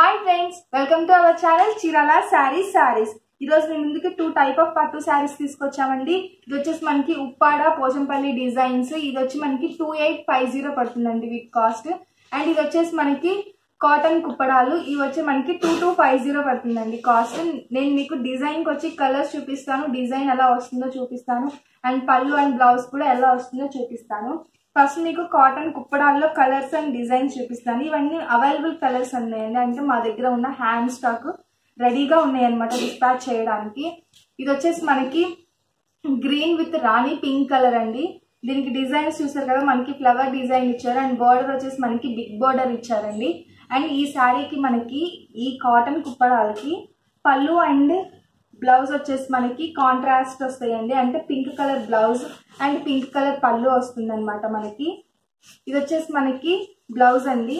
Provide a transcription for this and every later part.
hi friends welcome to our channel Chirala sarees sarees ఈరోజు మేము ముందుకు టూ టైప్ ఆఫ్ పట్టు శారీస్ తీసుకొచ్చామండి ఇది వచ్చేసి మనకి ఉప్పాడ పోచంపల్లి డిజైన్స్ ఇది వచ్చి మనకి టూ ఎయిట్ ఫైవ్ జీరో పడుతుందండి వీటి కాస్ట్ అండ్ ఇది వచ్చేసి మనకి కాటన్ కుప్పడాలు ఇవి వచ్చి మనకి టూ టూ ఫైవ్ జీరో పడుతుందండి కాస్ట్ నేను మీకు డిజైన్కి వచ్చి కలర్స్ చూపిస్తాను డిజైన్ ఎలా వస్తుందో చూపిస్తాను అండ్ పళ్ళు అండ్ బ్లౌజ్ కూడా ఎలా వస్తుందో చూపిస్తాను ఫస్ట్ మీకు కాటన్ కుప్పడాల్లో కలర్స్ అండ్ డిజైన్స్ చూపిస్తాను ఇవన్నీ అవైలబుల్ కలర్స్ ఉన్నాయండి అంటే మా దగ్గర ఉన్న హ్యాండ్ స్టాక్ రెడీగా ఉన్నాయన్నమాట డిస్పాచ్ చేయడానికి ఇది వచ్చేసి మనకి green with rani pink colour అండి దీనికి డిజైన్స్ చూసారు కదా మనకి ఫ్లవర్ డిజైన్ ఇచ్చారు అండ్ బార్డర్ వచ్చేసి మనకి బిగ్ బార్డర్ ఇచ్చారండి అండ్ ఈ శారీకి మనకి ఈ కాటన్ కుప్పడాలకి పళ్ళు అండ్ బ్లౌజ్ వచ్చేసి మనకి కాంట్రాస్ట్ వస్తాయండి అంటే pink colour blouse and pink colour పళ్ళు వస్తుంది అనమాట మనకి ఇది వచ్చేసి మనకి బ్లౌజ్ అండి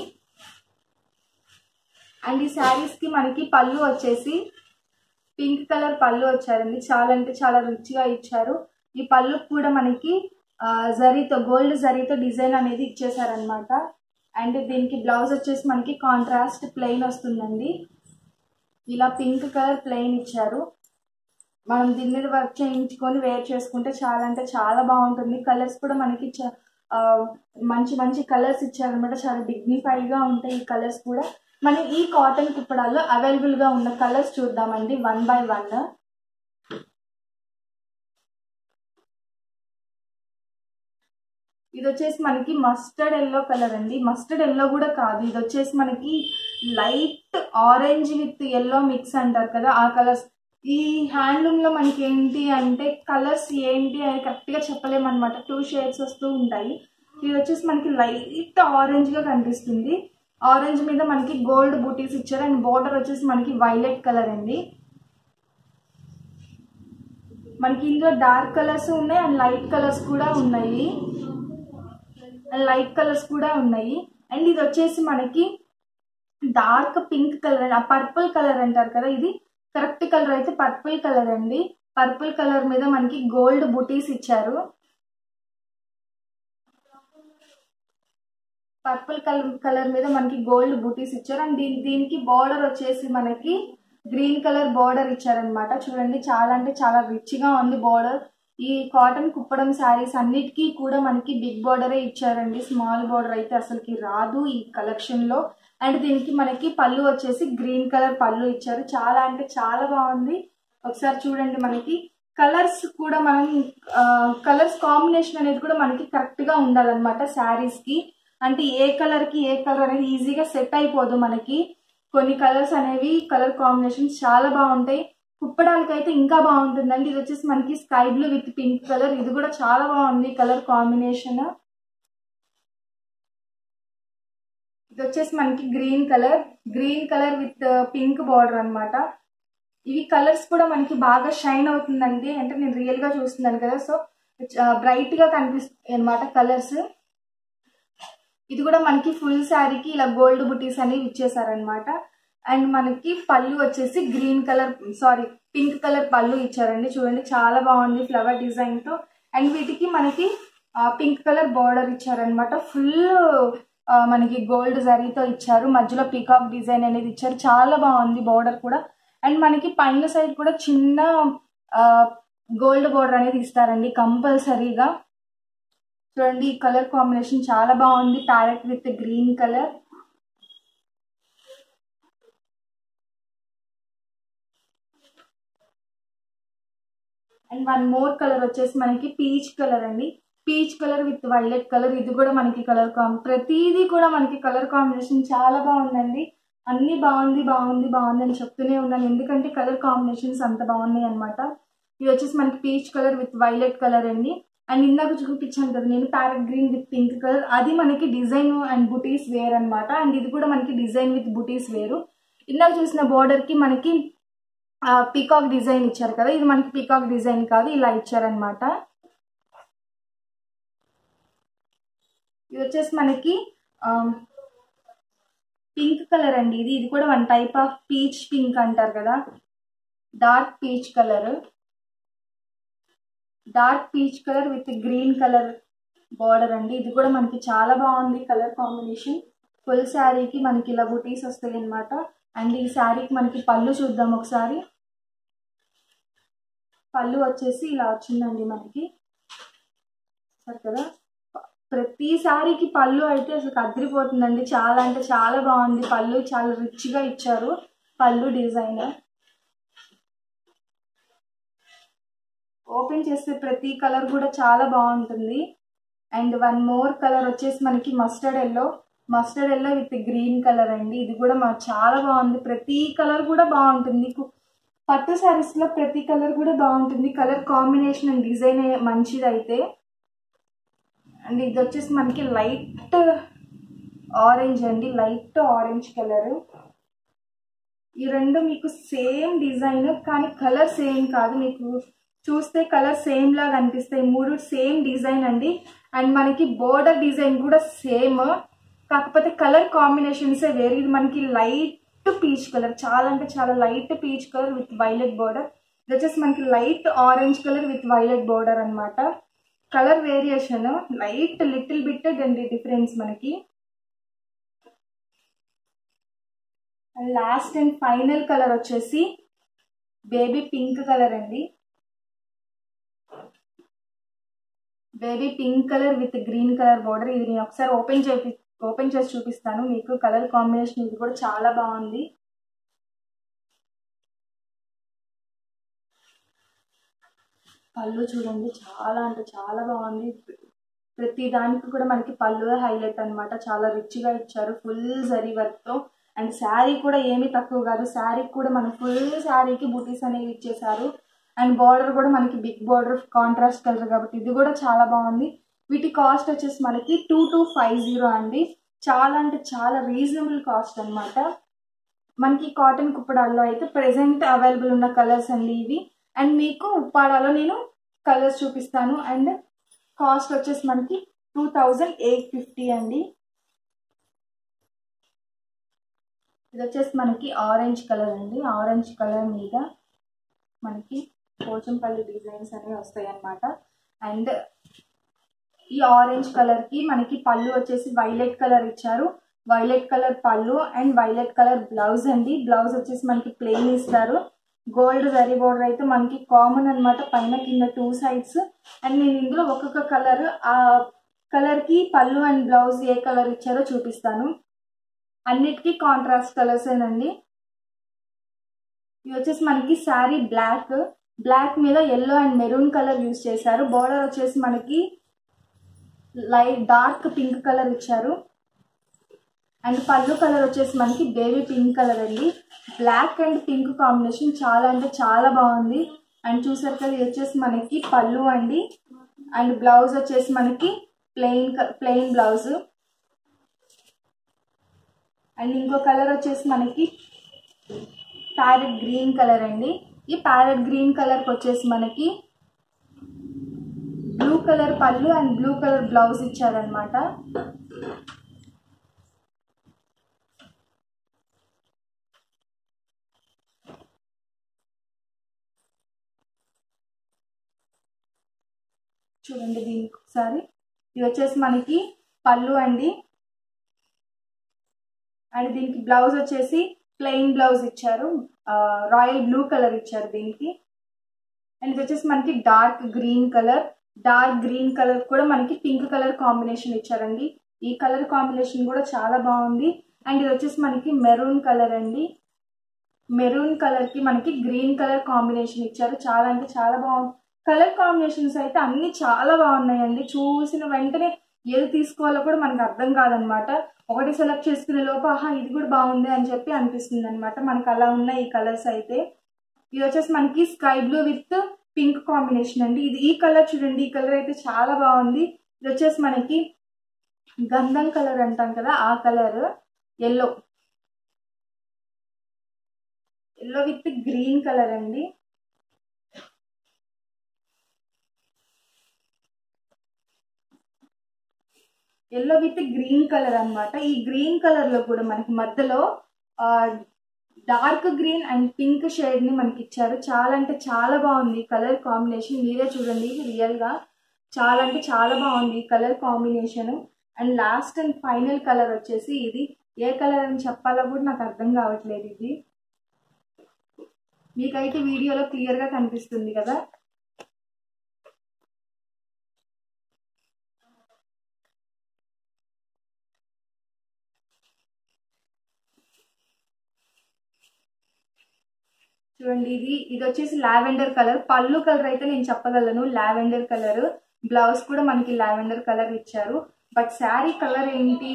అండ్ ఈ శారీస్కి మనకి పళ్ళు వచ్చేసి పింక్ కలర్ పళ్ళు వచ్చారండి చాలా అంటే చాలా రిచ్గా ఇచ్చారు ఈ పళ్ళు కూడా మనకి ఆ, జరీతో గోల్డ్ జరీతో డిజైన్ అనేది ఇచ్చేసారనమాట అండ్ దీనికి బ్లౌజ్ వచ్చేసి మనకి కాంట్రాస్ట్ ప్లెయిన్ వస్తుందండి ఇలా పింక్ కలర్ ప్లెయిన్ ఇచ్చారు మనం దీని మీద వర్క్ చేయించుకొని వేర్ చేసుకుంటే చాలా అంటే చాలా బాగుంటుంది కలర్స్ కూడా మనకి చ- ఆ, మంచి మంచి కలర్స్ ఇచ్చారనమాట చాలా డిగ్నిఫైడ్గా ఉంటాయి ఈ కలర్స్ కూడా మనం ఈ కాటన్ కుప్పడాల్లో అవైలబుల్గా ఉన్న కలర్స్ చూద్దామండి వన్ బై వన్ ఇది వచ్చేసి మనకి మస్టర్డ్ ఎల్లో కలర్ అండి మస్టర్డ్ ఎల్లో కూడా కాదు ఇది వచ్చేసి మనకి light orange with yellow mix అంటారు కదా ఆ కలర్స్ ఈ హ్యాండ్లూమ్ లో మనకి ఏంటి అంటే కలర్స్ ఏంటి అని కరెక్ట్ గా చెప్పలేమన్నమాట టూ షేడ్స్ వస్తూ ఉంటాయి ఇది వచ్చేసి మనకి లైట్ ఆరెంజ్ గా కనిపిస్తుంది ఆరెంజ్ మీద మనకి గోల్డ్ బూటీస్ ఇచ్చారు అండ్ బార్డర్ వచ్చేసి మనకి వైలెట్ కలర్ అండి మనకి ఇందులో డార్క్ కలర్స్ ఉన్నాయి అండ్ లైట్ కలర్స్ కూడా ఉన్నాయి అండ్ లైట్ కలర్స్ కూడా ఉన్నాయి అండ్ ఇది వచ్చేసి మనకి డార్క్ పింక్ కలర్ ఆ పర్పుల్ కలర్ అంటారు కదా ఇది కరెక్ట్ కలర్ అయితే పర్పుల్ కలర్ అండి పర్పుల్ కలర్ మీద మనకి గోల్డ్ బుటీస్ ఇచ్చారు పర్పుల్ కలర్ కలర్ మీద మనకి గోల్డ్ బుటీస్ ఇచ్చారు అండ్ దీని దీనికి బార్డర్ వచ్చేసి మనకి గ్రీన్ కలర్ బార్డర్ ఇచ్చారనమాట చూడండి చాలా అంటే చాలా రిచ్ గా ఉంది బార్డర్ ఈ కాటన్ కుప్పడం శారీస్ అన్నిటికీ కూడా మనకి బిగ్ బార్డరే ఇచ్చారండి స్మాల్ బార్డర్ అయితే అసలుకి రాదు ఈ కలెక్షన్ లో అండ్ దీనికి మనకి పళ్ళు వచ్చేసి గ్రీన్ కలర్ పళ్ళు ఇచ్చారు చాలా అంటే చాలా బాగుంది ఒకసారి చూడండి మనకి కలర్స్ కూడా మనం కలర్స్ కాంబినేషన్ అనేది కూడా మనకి కరెక్ట్ గా ఉండాలన్నమాట శారీస్ కి అంటే ఏ కలర్ కి ఏ కలర్ అనేది ఈజీగా సెట్ అయిపోదు మనకి కొన్ని కలర్స్ అనేవి కలర్ కాంబినేషన్స్ చాలా బాగుంటాయి కుప్పడాలకి అయితే ఇంకా బాగుంటుందండి ఇది వచ్చేసి మనకి sky blue with pink colour ఇది కూడా చాలా బాగుంది కలర్ కాంబినేషన్ ఇది వచ్చేసి మనకి green colour green colour with pink border అన్నమాట ఇవి కలర్స్ కూడా మనకి బాగా షైన్ అవుతుందండి అంటే నేను రియల్ గా చూస్తున్నాను కదా సో బ్రైట్ గా కనిపిస్తుంది అనమాట కలర్స్ ఇది కూడా మనకి ఫుల్ శారీకి ఇలా గోల్డ్ బుటీస్ అనేవి ఇచ్చేసారనమాట అండ్ మనకి పళ్ళు వచ్చేసి green colour sorry pink colour పళ్ళు ఇచ్చారండి చూడండి చాలా బాగుంది ఫ్లవర్ డిజైన్ తో అండ్ వీటికి మనకి పింక్ కలర్ బార్డర్ ఇచ్చారనమాట ఫుల్ మనకి గోల్డ్ జరీతో ఇచ్చారు మధ్యలో పీకాక్ డిజైన్ అనేది ఇచ్చారు చాలా బాగుంది బార్డర్ కూడా అండ్ మనకి పైన సైడ్ కూడా చిన్న గోల్డ్ బార్డర్ అనేది ఇస్తారండి కంపల్సరీగా చూడండి ఈ కలర్ కాంబినేషన్ చాలా బాగుంది parrot with green colour and one more colour వచ్చేసి మనకి పీచ్ కలర్ అండి peach colour with violet colour ఇది కూడా మనకి కలర్ కాంబి ప్రతిదీ కూడా మనకి కలర్ కాంబినేషన్ చాలా బాగుందండి అన్ని బాగుంది బాగుంది బాగుంది అని చెప్తూనే ఉన్నాను ఎందుకంటే కలర్ కాంబినేషన్స్ అంత బాగున్నాయి అనమాట ఇది వచ్చేసి మనకి peach colour with violet colour అండి అండ్ ఇందాక చూపించాను కదా నేను parrot green with pink colour అది మనకి డిజైన్ అండ్ బుటీస్ వేర్ అనమాట అండ్ ఇది కూడా మనకి డిజైన్ విత్ బుటీస్ వేరు ఇందాక చూసిన border కి మనకి పీకాక్ డిజైన్ ఇచ్చారు కదా ఇది మనకి పీకాక్ డిజైన్ కాదు ఇలా ఇచ్చారనమాట ఇది వచ్చేసి మనకి పింక్ కలర్ అండి ఇది ఇది కూడా one type of peach pink అంటారు కదా dark peach colour dark peach colour with green colour border అండి ఇది కూడా మనకి చాలా బాగుంది కలర్ కాంబినేషన్ ఫుల్ శారీకి మనకి ఇలా బుటీస్ వస్తాయి అనమాట అండ్ ఈ శారీకి మనకి పళ్ళు చూద్దాం ఒకసారి పళ్ళు వచ్చేసి ఇలా వచ్చిందండి మనకి సరే కదా ప్రతి శారీకి పళ్ళు అయితే అసలు కదిరిపోతుందండి చాలా అంటే చాలా బాగుంది పళ్ళు చాలా రిచ్గా ఇచ్చారు పళ్ళు డిజైన్ ఓపెన్ చేస్తే ప్రతి కలర్ కూడా చాలా బాగుంటుంది అండ్ వన్ మోర్ కలర్ వచ్చేసి మనకి mustard yellow mustard yellow with green colour అండి ఇది కూడా మా చాలా బాగుంది ప్రతి కలర్ కూడా బాగుంటుంది కు- పట్టు శారీస్లో ప్రతి కలర్ కూడా బాగుంటుంది కలర్ కాంబినేషన్ అండ్ డిజైన్ మంచిది అయితే అండ్ ఇది వచ్చేసి మనకి లైట్ ఆరెంజ్ అండి లైట్ ఆరెంజ్ కలర్ ఈ రెండు మీకు సేమ్ డిజైన్ కానీ కలర్ సేమ్ కాదు మీకు చూస్తే కలర్ సేమ్ లాగా అనిపిస్తాయి మూడు సేమ్ డిజైన్ అండి అండ్ మనకి బోర్డర్ డిజైన్ కూడా సేమ్ కాకపోతే కలర్ కాంబినేషన్సే వేరు ఇది మనకి లైట్ పీచ్ కలర్ చాలా అంటే చాలా light peach colour with violet border ఇది వచ్చేసి మనకి light orange colour with violet border అన్నమాట colour variation light little bit అండి డిఫరెన్స్ మనకి లాస్ట్ అండ్ ఫైనల్ కలర్ వచ్చేసి బేబీ పింక్ కలర్ అండి baby pink colour with green colour border ఇది నేను ఒకసారి ఓపెన్ చేపి ఓపెన్ చేసి చూపిస్తాను మీకు కలర్ కాంబినేషన్ ఇది కూడా చాలా బాగుంది పళ్ళు చూడండి చాలా అంటే చాలా బాగుంది ప్రతి దానికి కూడా మనకి పళ్ళు హైలైట్ అన్నమాట చాలా రిచ్గా ఇచ్చారు ఫుల్ జరీ వర్క్తో అండ్ శారీ కూడా ఏమీ తక్కువ కాదు శారీకి కూడా మన ఫుల్ శారీకి బూటీస్ అనేవి ఇచ్చేసారు అండ్ బార్డర్ కూడా మనకి బిగ్ బార్డర్ కాంట్రాస్ట్ కలర్ కాబట్టి ఇది కూడా చాలా బాగుంది వీటి కాస్ట్ వచ్చేసి మనకి టూ టూ ఫైవ్ జీరో అండి చాలా అంటే చాలా రీజనబుల్ కాస్ట్ అన్నమాట మనకి కాటన్ కుప్పడాల్లో అయితే ప్రెసెంట్ అవైలబుల్ ఉన్న కలర్స్ అండి ఇవి అండ్ మీకు ఉప్పాడాలో నేను కలర్స్ చూపిస్తాను అండ్ కాస్ట్ వచ్చేసి మనకి టూ థౌజండ్ ఎయిట్ ఫిఫ్టీ అండి ఇది వచ్చేసి మనకి ఆరెంజ్ కలర్ అండి ఆరెంజ్ కలర్ మీద మనకి పోచంపల్లి డిజైన్స్ అనేవి వస్తాయి అన్నమాట అండ్ ఈ ఆరెంజ్ కలర్ కి మనకి పళ్ళు వచ్చేసి వైలెట్ కలర్ ఇచ్చారు వైలెట్ కలర్ పళ్ళు అండ్ వైలెట్ కలర్ బ్లౌజ్ అండి బ్లౌజ్ వచ్చేసి మనకి ప్లెయిన్ ఇస్తారు గోల్డ్ జరీ బోర్డర్ అయితే మనకి కామన్ అన్నమాట పైన కింద టూ సైడ్స్ అండ్ నేను ఇందులో ఒక్కొక్క కలర్ ఆ కలర్ కి పళ్ళు అండ్ బ్లౌజ్ ఏ కలర్ ఇచ్చారో చూపిస్తాను అన్నిటికీ కాంట్రాస్ట్ కలర్స్ ఏనండి ఇవి వచ్చేసి మనకి శారీ బ్లాక్ బ్లాక్ మీద yellow and maroon colour use చేశారు బోర్డర్ వచ్చేసి మనకి లైట్ డార్క్ పింక్ కలర్ ఇచ్చారు అండ్ పళ్ళు కలర్ వచ్చేసి మనకి బేబీ పింక్ కలర్ అండి బ్లాక్ అండ్ పింక్ కాంబినేషన్ చాలా అంటే చాలా బాగుంది అండ్ చూసారు కదా ఇది వచ్చేసి మనకి పళ్ళు అండి అండ్ బ్లౌజ్ వచ్చేసి మనకి ప్లెయిన్ ప్లెయిన్ బ్లౌజ్ అండ్ ఇంకో కలర్ వచ్చేసి మనకి ప్యారెట్ గ్రీన్ కలర్ అండి ఈ ప్యారెట్ గ్రీన్ కలర్కి వచ్చేసి మనకి బ్లూ కలర్ పళ్ళు అండ్ బ్లూ కలర్ బ్లౌజ్ ఇచ్చారనమాట చూడండి దీనికి ఒకసారి ఇది వచ్చేసి మనకి పళ్ళు అండి అండ్ దీనికి బ్లౌజ్ వచ్చేసి ప్లెయిన్ బ్లౌజ్ ఇచ్చారు రాయల్ బ్లూ కలర్ ఇచ్చారు దీనికి అండ్ ఇది వచ్చేసి మనకి dark green colour dark green colour కూడా మనకి పింక్ కలర్ కాంబినేషన్ ఇచ్చారండి ఈ కలర్ కాంబినేషన్ కూడా చాలా బాగుంది అండ్ ఇది వచ్చేసి మనకి మెరూన్ కలర్ అండి మెరూన్ కలర్ కి మనకి గ్రీన్ కలర్ కాంబినేషన్ ఇచ్చారు చాలా అంటే చాలా బాగుంది కలర్ కాంబినేషన్స్ అయితే అన్ని చాలా బాగున్నాయండి చూసిన వెంటనే ఏది తీసుకోవాలో కూడా మనకు అర్థం కాదనమాట ఒకటి సెలెక్ట్ చేసుకునే లోపు ఆహా ఇది కూడా బాగుంది అని చెప్పి అనిపిస్తుంది అనమాట మనకు అలా ఉన్నాయి ఈ కలర్స్ అయితే ఇది వచ్చేసి మనకి sky blue with pink combination అండి ఇది ఈ కలర్ చూడండి ఈ కలర్ అయితే చాలా బాగుంది ఇది వచ్చేసి మనకి గంధం కలర్ అంటాం కదా ఆ colour yellow yellow with green colour అండి ఎల్లో విత్ గ్రీన్ కలర్ అన్నమాట ఈ గ్రీన్ కలర్ లో కూడా మనకి మధ్యలో dark green and pink shade ని మనకి ఇచ్చారు చాలా అంటే చాలా బాగుంది కలర్ కాంబినేషన్ మీరే చూడండి రియల్ గా చాలా అంటే చాలా బాగుంది colour combination and last and final colour వచ్చేసి ఇది ఏ కలర్ అని చెప్పాలో కూడా నాకు అర్థం కావట్లేదు ఇది మీకైతే వీడియోలో క్లియర్గా కనిపిస్తుంది కదా చూడండి ఇది ఇది వచ్చేసి లావెండర్ కలర్ పళ్ళు కలర్ అయితే నేను చెప్పగలను లావెండర్ కలర్ బ్లౌజ్ కూడా మనకి లావెండర్ కలర్ ఇచ్చారు బట్ శారీ కలర్ ఏంటి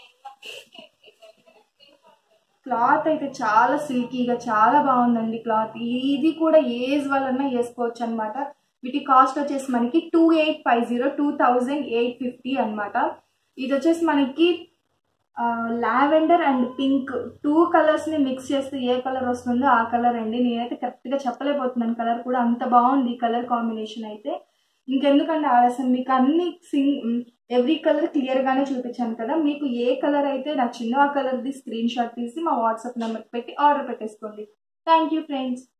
క్లాత్ అయితే చాలా సిల్కీగా చాలా బాగుందండి క్లాత్ ఇది కూడా ఏజ్ వలన వేసుకోవచ్చు అనమాట వీటి కాస్ట్ వచ్చేసి మనకి two eight five zero two thousand eight fifty అనమాట ఇది వచ్చేసి మనకి లావెండర్ అండ్ పింక్ టూ కలర్స్ని మిక్స్ చేస్తే ఏ కలర్ వస్తుందో ఆ కలర్ అండి నేనైతే కరెక్ట్గా చెప్పలేకపోతున్నాను కలర్ కూడా అంత బాగుంది ఈ కలర్ కాంబినేషన్ అయితే ఇంకెందుకంటే ఆలస్యం మీకు అన్ని సింగ్ ఎవ్రీ కలర్ క్లియర్గానే చూపించాను కదా మీకు ఏ కలర్ అయితే నచ్చిందో ఆ కలర్ది స్క్రీన్ షాట్ తీసి మా వాట్సాప్ నెంబర్కి పెట్టి ఆర్డర్ పెట్టేసుకోండి థ్యాంక్ యూ ఫ్రెండ్స్